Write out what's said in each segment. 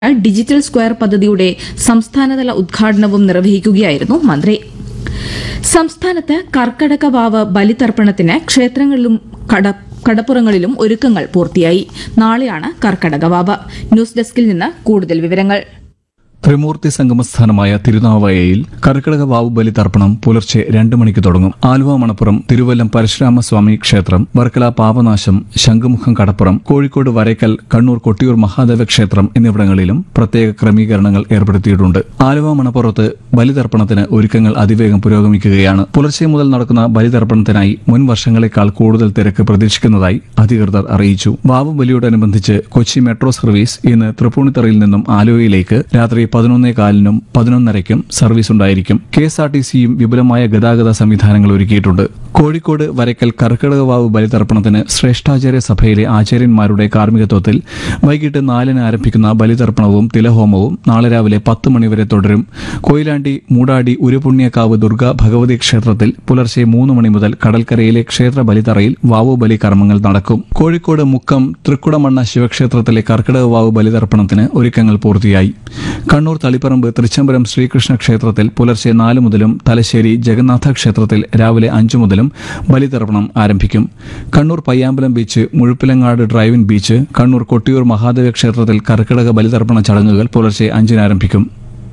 Digital square പദ്ധതിയുടെ സംസ്ഥാനതല ഉദ്ഘാടനവും നിർവഹിക്കുകയായിരുന്നു മന്ത്രി സംസ്ഥാനത്ത് കർക്കടക വാവ് ബലിതർപ്പണത്തിന് ക്ഷേത്രങ്ങളിലും കട കടപ്പുറങ്ങളിലും ഒരുക്കങ്ങൾ പൂർത്തിയായി നാളെയാണ് കർക്കടക വാവ് ന്യൂസ് ഡെസ്കിൽ നിന്ന് കൂടുതൽ വിവരങ്ങൾ ത്രിമൂർത്തി സംഗമസ്ഥാനമായ തിരുനാവായയിൽ കർക്കിടക വാവുബലി തർപ്പണം പുലർച്ചെ രണ്ട് മണിക്ക് തുടങ്ങും ആലുവ മണപ്പുറം തിരുവല്ലം പരശുരാമസ്വാമി ക്ഷേത്രം വർക്കല പാപനാശം ശംഖുമുഖം കടപ്പുറം കോഴിക്കോട് വരയ്ക്കൽ കണ്ണൂർ കൊട്ടിയൂർ മഹാദേവ ക്ഷേത്രം എന്നിവിടങ്ങളിലും പ്രത്യേക ക്രമീകരണങ്ങൾ ഏർപ്പെടുത്തിയിട്ടുണ്ട് ആലുവ മണപ്പുറത്ത് ബലിതർപ്പണത്തിന് ഒരുക്കങ്ങൾ അതിവേഗം പുരോഗമിക്കുകയാണ് പുലർച്ചെ മുതൽ നടക്കുന്ന ബലിതർപ്പണത്തിനായി മുൻ വർഷങ്ങളെക്കാൾ കൂടുതൽ തിരക്ക് പ്രതീക്ഷിക്കുന്നതായി അധികൃതർ അറിയിച്ചു വാവുബലിയോടനുബന്ധിച്ച് കൊച്ചി മെട്രോ സർവീസ് ഇന്ന് തൃപ്പൂണിത്തറയിൽ നിന്നും ആലുവയിലേക്ക് രാത്രി പതിനൊന്നേ കാലിനും പതിനൊന്നരയ്ക്കും സർവീസ് ഉണ്ടായിരിക്കും കെ എസ് ആർ ടി സിയും വിപുലമായ ഗതാഗത സംവിധാനങ്ങൾ ഒരുക്കിയിട്ടുണ്ട് കോഴിക്കോട് വരയ്ക്കൽ കർക്കിടക വാവ് ബലിതർപ്പണത്തിന് ശ്രേഷ്ഠാചാര്യ സഭയിലെ ആചാര്യന്മാരുടെ കാർമ്മികത്വത്തിൽ വൈകിട്ട് നാലിന് ആരംഭിക്കുന്ന ബലിതർപ്പണവും തിലഹോമവും നാളെ രാവിലെ പത്ത് മണിവരെ തുടരും കൊയിലാണ്ടി മൂടാടി ഉരുപുണ്യക്കാവ് ദുർഗ ഭഗവതി ക്ഷേത്രത്തിൽ പുലർച്ചെ മൂന്ന് മണി മുതൽ കടൽക്കരയിലെ ക്ഷേത്ര ബലിതറയിൽ വാവു ബലി കർമ്മങ്ങൾ നടക്കും കോഴിക്കോട് മുക്കം തൃക്കുടമണ്ണ ശിവക്ഷേത്രത്തിലെ കർക്കിടക വാവ് ബലിതർപ്പണത്തിന് ഒരുക്കങ്ങൾ പൂർത്തിയായി കണ്ണൂർ തളിപ്പറമ്പ് തൃച്ചംബരം ശ്രീകൃഷ്ണ ക്ഷേത്രത്തിൽ പുലർച്ചെ നാല് മുതലും തലശ്ശേരി ജഗന്നാഥ ക്ഷേത്രത്തിൽ രാവിലെ അഞ്ചു മുതലും ബലിതർപ്പണം ആരംഭിക്കും Kannur Payyambalam beach Muzhappilangad drive in beach Kannur Kottiyoor Mahadeva ക്ഷേത്രത്തിൽ കർക്കിടക ബലിതർപ്പണ ചടങ്ങുകൾ പുലർച്ചെ അഞ്ചിന് ആരംഭിക്കും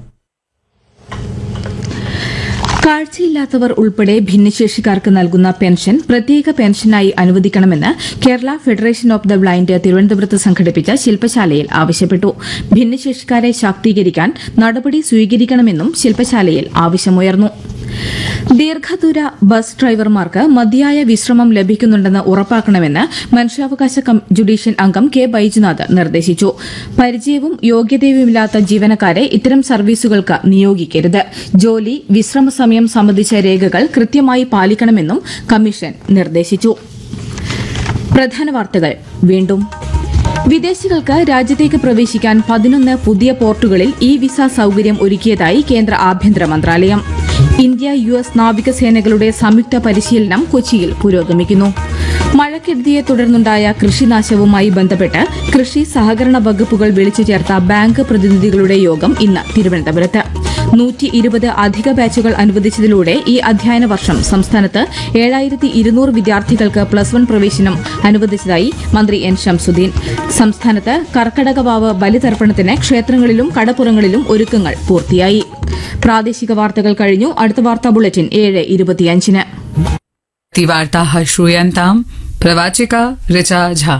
കാഴ്ചയില്ലാത്തവർ ഉൾപ്പെടെ ഭിന്നശേഷിക്കാർക്ക് നൽകുന്ന പെൻഷൻ പ്രത്യേക പെൻഷനായി അനുവദിക്കണമെന്ന് Kerala federation of the blind തിരുവനന്തപുരത്ത് സംഘടിപ്പിച്ച ശില്പശാലയിൽ ആവശ്യപ്പെട്ടു ഭിന്നശേഷിക്കാരെ ശാക്തീകരിക്കാൻ നടപടി സ്വീകരിക്കണമെന്നും ശില്പശാലയിൽ ആവശ്യമുയർന്നു ദീർഘദൂര ബസ് ഡ്രൈവർമാർക്ക് മതിയായ വിശ്രമം ലഭിക്കുന്നുണ്ടെന്ന് ഉറപ്പാക്കണമെന്ന് മനുഷ്യാവകാശ കം- ജുഡീഷ്യൽ അംഗം കെ ബൈജുനാഥ് നിർദ്ദേശിച്ചു പരിചയവും യോഗ്യതയുമില്ലാത്ത ജീവനക്കാരെ ഇത്തരം സർവീസുകൾക്ക് നിയോഗിക്കരുത് ജോലി വിശ്രമ സമയം സംബന്ധിച്ച രേഖകൾ കൃത്യമായി പാലിക്കണമെന്നും കമ്മീഷൻ നിർദ്ദേശിച്ചു പ്രധാന വാർത്തകൾ വീണ്ടും വിദേശികൾക്ക് രാജ്യത്തേക്ക് പ്രവേശിക്കാൻ പതിനൊന്ന് പുതിയ പോർട്ടുകളിൽ ഇ വിസ സൌകര്യം ഒരുക്കിയതായി കേന്ദ്ര ആഭ്യന്തര മന്ത്രാലയം ഇന്ത്യ യു എസ് നാവികസേനകളുടെ സംയുക്ത പരിശീലനം കൊച്ചിയിൽ പുരോഗമിക്കുന്നു മഴക്കെടുതിയെ തുടർന്നുണ്ടായ കൃഷിനാശവുമായി ബന്ധപ്പെട്ട് കൃഷി സഹകരണ വകുപ്പുകൾ വിളിച്ചു ചേർത്ത ബാങ്ക് പ്രതിനിധികളുടെ യോഗം ഇന്ന് തിരുവനന്തപുരത്ത് നൂറ്റി ഇരുപത് അധിക ബാച്ചുകൾ അനുവദിച്ചതിലൂടെ ഈ അധ്യയന വർഷം സംസ്ഥാനത്ത് ഏഴായിരത്തി ഇരുന്നൂറ് വിദ്യാർത്ഥികൾക്ക് പ്ലസ് വൺ പ്രവേശനം അനുവദിച്ചതായി മന്ത്രി എൻ ഷംസുദ്ദീൻ സംസ്ഥാനത്ത് കർക്കടകവാവ് ബലിതർപ്പണത്തിന് ക്ഷേത്രങ്ങളിലും കടപ്പുറങ്ങളിലും ഒരുക്കങ്ങൾ പൂർത്തിയായി പ്രാദേശിക വാർത്തകൾ കഴിഞ്ഞു അടുത്ത വാർത്താ ബുള്ളറ്റിൻ ഏഴ് ഇരുപത്തിയഞ്ചിന് वार्ताः श्रूयन्ताम् प्रवाचिका Richa Jha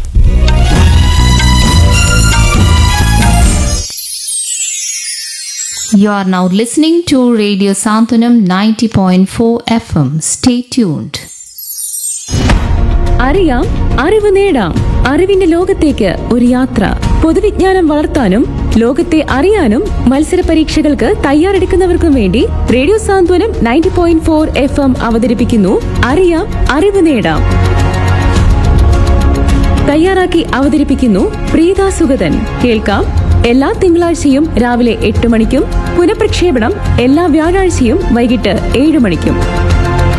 You are now listening to Radio Santanam 90.4 FM. Stay tuned. അറിയാം അറിവ് നേടാം അറിവിന്റെ ലോകത്തേക്ക് ഒരു യാത്ര പൊതുവിജ്ഞാനം വളർത്താനും ലോകത്തെ അറിയാനും മത്സര പരീക്ഷകൾക്ക് തയ്യാറെടുക്കുന്നവർക്കും വേണ്ടി radio Santhwanam ninety point four F M അവതരിപ്പിക്കുന്നു അറിയാം അറിവ് നേടാം തയ്യാറാക്കി അവതരിപ്പിക്കുന്നു പ്രീത സുഗതൻ കേൾക്കാം എല്ലാ തിങ്കളാഴ്ചയും രാവിലെ എട്ട് മണിക്കും പുനഃപ്രക്ഷേപണം എല്ലാ വ്യാഴാഴ്ചയും വൈകിട്ട് ഏഴ് മണിക്കും